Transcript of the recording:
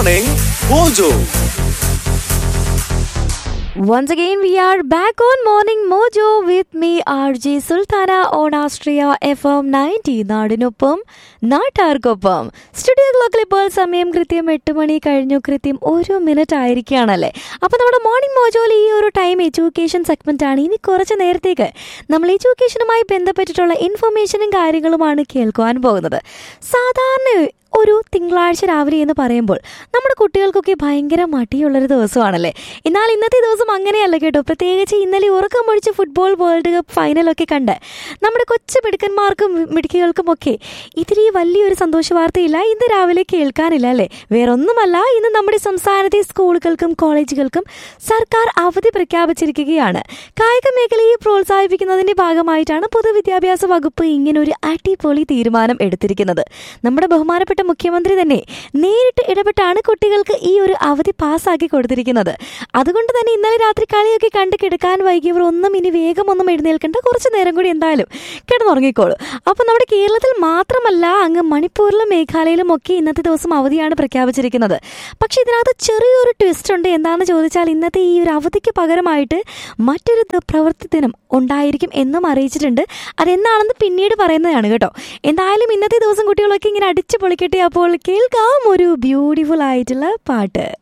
Morning Mojo. Once again, we are back on Morning Mojo with me, RJ Sultana on Astria FM 90 നാടിനൊപ്പം നാട്ടാർക്കൊപ്പം studio ക്ലോക്കിൽ ഇപ്പോൾ സമയം കൃത്യം എട്ട് മണി കഴിഞ്ഞു കൃത്യം ഒരു മിനിറ്റ് ആയിരിക്കുകയാണല്ലേ അപ്പോൾ നമ്മുടെ മോർണിംഗ് മോജോയിൽ ഈ ഒരു ടൈം എഡ്യൂക്കേഷൻ സെഗ്മെന്റ് ആണ് ഇനി കുറച്ച് നേരത്തേക്ക് നമ്മൾ എഡ്യൂക്കേഷനുമായി ബന്ധപ്പെട്ടിട്ടുള്ള ഇൻഫർമേഷനും കാര്യങ്ങളുമാണ് കേൾക്കുവാൻ പോകുന്നത് സാധാരണ ഒരു തിങ്കളാഴ്ച രാവിലെ എന്ന് പറയുമ്പോൾ നമ്മുടെ കുട്ടികൾക്കൊക്കെ ഭയങ്കര മടിയുള്ളൊരു ദിവസമാണല്ലേ എന്നാൽ ഇന്നത്തെ ദിവസം അങ്ങനെയല്ല കേട്ടോ പ്രത്യേകിച്ച് ഇന്നലെ ഉറക്കം പൊഴിച്ച് ഫുട്ബോൾ വേൾഡ് കപ്പ് ഫൈനലൊക്കെ കണ്ട് നമ്മുടെ കൊച്ചു മിടുക്കന്മാർക്കും മിടുക്കികൾക്കും ഒക്കെ ഇതിരി വലിയൊരു സന്തോഷ വാർത്തയില്ല ഇന്ന് രാവിലെ കേൾക്കാനില്ല അല്ലേ വേറൊന്നുമല്ല ഇന്ന് നമ്മുടെ സംസ്ഥാനത്തെ സ്കൂളുകൾക്കും കോളേജുകൾക്കും സർക്കാർ അവധി പ്രഖ്യാപിച്ചിരിക്കുകയാണ് കായിക മേഖലയെ പ്രോത്സാഹിപ്പിക്കുന്നതിന്റെ ഭാഗമായിട്ടാണ് പൊതുവിദ്യാഭ്യാസ വകുപ്പ് ഇങ്ങനെ ഒരു അടിപൊളി തീരുമാനം എടുത്തിരിക്കുന്നത് നമ്മുടെ ബഹുമാനപ്പെട്ട മുഖ്യമന്ത്രി തന്നെ നേരിട്ട് ഇടപെട്ടാണ് കുട്ടികൾക്ക് ഈ ഒരു അവധി പാസ്സാക്കി കൊടുത്തിരിക്കുന്നത് അതുകൊണ്ട് തന്നെ ഇന്നലെ രാത്രി കളിയൊക്കെ കണ്ട് കിടക്കാൻ വൈകിയവർ ഒന്നും ഇനി വേഗം ഒന്നും എഴുന്നേൽക്കേണ്ട കുറച്ച് നേരം കൂടി എന്തായാലും കിടന്നുറങ്ങിക്കോളൂ അപ്പോൾ നമ്മുടെ കേരളത്തിൽ മാത്രമല്ല അങ്ങ് മണിപ്പൂരിലും മേഘാലയയിലും ഒക്കെ ഇന്നത്തെ ദിവസം അവധിയാണ് പ്രഖ്യാപിച്ചിരിക്കുന്നത് പക്ഷേ ഇതിനകത്ത് ചെറിയൊരു ട്വിസ്റ്റ് ഉണ്ട് എന്താണെന്ന് ചോദിച്ചാൽ ഇന്നത്തെ ഈ ഒരു അവധിക്ക് പകരമായിട്ട് മറ്റൊരു ദ- പ്രവൃത്തി ദിനം ഉണ്ടായിരിക്കും എന്നും അറിയിച്ചിട്ടുണ്ട് അതെന്നാണെന്ന് പിന്നീട് പറയുന്നതാണ് കേട്ടോ എന്തായാലും ഇന്നത്തെ ദിവസം കുട്ടികളൊക്കെ ഇങ്ങനെ അടിച്ചു പൊളിക്കട്ടെ അപ്പോൾ കേൾക്കാം ഒരു ബ്യൂട്ടിഫുൾ ആയിട്ടുള്ള പാട്ട്